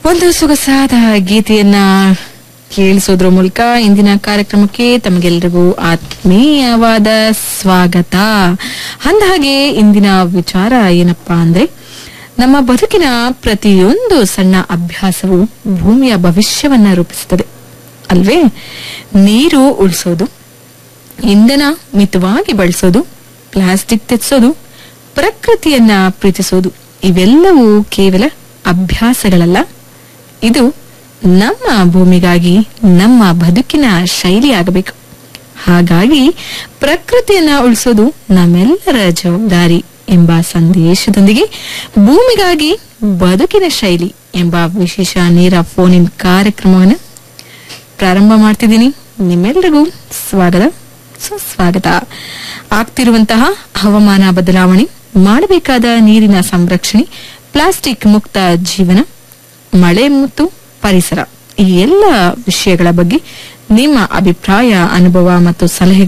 ಒಂದು ಸೊಗಸಾದ ಗೀತೆಯನ್ನ ಕೇಳಿಸೋದ್ರ ಮೂಲಕ ಇಂದಿನ ಕಾರ್ಯಕ್ರಮಕ್ಕೆ ತಮಗೆಲ್ಲರಿಗೂ ಆತ್ಮೀಯವಾದ ಸ್ವಾಗತ ಅಂದಹಾಗೆ ಇಂದಿನ ವಿಚಾರ ಏನಪ್ಪಾ ಅಂದ್ರೆ ನಮ್ಮ ಬದುಕಿನ ಪ್ರತಿಯೊಂದು ಸಣ್ಣ ಅಭ್ಯಾಸವು ಭೂಮಿಯ ಭವಿಷ್ಯವನ್ನ ರೂಪಿಸುತ್ತದೆ ಅಲ್ವೇ ನೀರು ಉಳಿಸೋದು ಇಂಧನ ಮಿತವಾಗಿ ಬಳಸೋದು ಪ್ಲಾಸ್ಟಿಕ್ ತೆಚ್ಚೋದು ಪ್ರಕೃತಿಯನ್ನ ಪ್ರೀತಿಸೋದು ಇವೆಲ್ಲವೂ ಕೇವಲ ಅಭ್ಯಾಸಗಳಲ್ಲ ಇದು ನಮ್ಮ ಭೂಮಿಗಾಗಿ ನಮ್ಮ ಬದುಕಿನ ಶೈಲಿಯಾಗಬೇಕು ಹಾಗಾಗಿ ಪ್ರಕೃತಿಯನ್ನ ಉಳಿಸೋದು ನಮ್ಮೆಲ್ಲರ ಜವಾಬ್ದಾರಿ ಎಂಬ ಸಂದೇಶದೊಂದಿಗೆ ಭೂಮಿಗಾಗಿ ಬದುಕಿನ ಶೈಲಿ ಎಂಬ ವಿಶೇಷ ನೇರ ಫೋನ್ ಇನ್ ಕಾರ್ಯಕ್ರಮವನ್ನು ಪ್ರಾರಂಭ ಮಾಡ್ತಿದ್ದೀನಿ ನಿಮ್ಮೆಲ್ಲರಿಗೂ ಸ್ವಾಗತ ಸುಸ್ವಾಗತ ಆಗ್ತಿರುವಂತಹ ಹವಾಮಾನ ಬದಲಾವಣೆ ಮಾಡಬೇಕಾದ ನೀರಿನ ಸಂರಕ್ಷಣೆ ಪ್ಲಾಸ್ಟಿಕ್ ಮುಕ್ತ ಜೀವನ ಮಳೆ ಮತ್ತು ಪರಿಸರ ಈ ಎಲ್ಲ ವಿಷಯಗಳ ಬಗ್ಗೆ ನಿಮ್ಮ ಅಭಿಪ್ರಾಯ ಅನುಭವ ಮತ್ತು ಸಲಹೆಗಳು